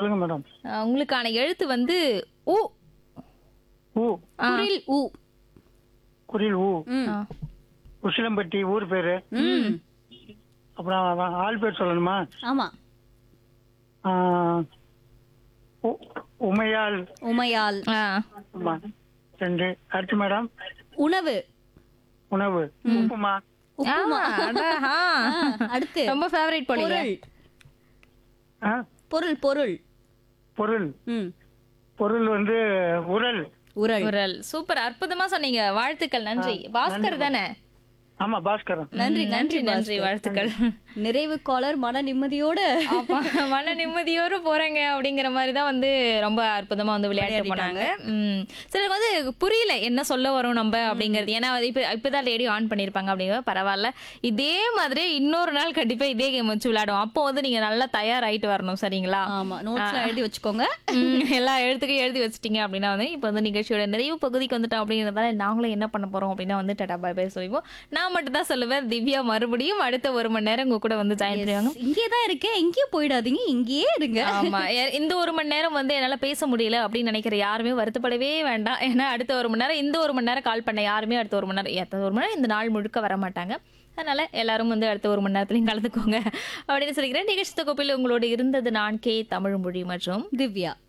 சொல்லுங்க மேடம் அஹ், உங்களுக்கான எழுத்து வந்து உ ஊ ஆ. குரில் ஊ குரில் ஊ ம் ஆ. உசிலம்பட்டி ஊர் பேரு ம் அப்புறம் அவன் ஆள் பேர் சொல்லணுமா ஆமா ஆ, உ- உமையால் உமையால் ஆ. ஆமா ரெண்டு அடுத்து மேடம் உணவு உணவு உப்புமா உப்புமா ஆ, அடா, ஆ. ஆ, அடுத்து ரொம்ப ஃபேவரட் போலீங்க பொருள் ஆ, பொருள் பொருள் பொருள் ம் பொருள் வந்து உரல் உரல் குரல் சூப்பர் அற்புதமா சொன்னீங்க வாழ்த்துக்கள் நன்றி பாஸ்கர் தானே ஆமா பாஸ்கரன் நன்றி ம், நன்றி நன்றி வாழ்த்துக்கள் நிறைவு காலர் மன நிம்மதியோட அப்பா, மன நிம்மதியோட போறேங்க அப்படிங்கிற மாதிரி தான் வந்து ரொம்ப அற்புதமா வந்து விளையாட்டு போனாங்க ம். சிலருக்கு வந்து புரியல என்ன சொல்ல வரோம் நம்ம அப்படிங்கிறது ஏன்னா அது இப்ப இப்பதான் ரேடியோ ஆன் பண்ணிருப்பாங்க அப்படிங்கிற பரவாயில்ல இதே மாதிரி இன்னொரு நாள் கண்டிப்பா இதே கேம் வச்சு விளையாடுவோம் அப்போ வந்து நீங்க நல்லா தயாராயிட்டு வரணும் சரிங்களா ஆமா நோட்ஸ்ல எழுதி வச்சுக்கோங்க ம், எல்லா எழுத்துக்கும் எழுதி வச்சிட்டீங்க அப்படின்னா வந்து இப்போ வந்து நிகழ்ச்சியோட நிறைவு பகுதிக்கு வந்துட்டோம் அப்படிங்கிறதால நாங்களும் என்ன பண்ண போறோம் அப்படின்னா வந்து டாடா பாய் பாய் சொல்லிப்போம் நான் மட்டும் தான் சொல்லுவேன் திவ்யா மறுபடியும் அடுத்த ஒரு மணி நேரம் உங்க கூட வந்து ஜாயின் பண்ணுவாங்க இங்கே தான் இருக்கேன் எங்கேயும் போயிடாதீங்க இங்கேயே இருங்க ஆமா எ- இந்த ஒரு மணி நேரம் வந்து என்னால பேச முடியல அப்படின்னு நினைக்கிற யாருமே வருத்தப்படவே வேண்டாம் ஏன்னா அடுத்த ஒரு மணி நேரம் இந்த ஒரு மணி நேரம் கால் பண்ண யாருமே அடுத்த ஒரு மணி நேரம் அடுத்த ஒரு மணி நேரம் இந்த நாள் முழுக்க வர மாட்டாங்க அதனால எல்லாரும் வந்து அடுத்த ஒரு மணி நேரத்துலையும் கலந்துக்கோங்க அப்படின்னு சொல்லிக்கிறேன் நிகழ்ச்சி தொகுப்பில் உங்களோடு இருந்தது நான் கே தமிழ் மொழி மற்றும் திவ்யா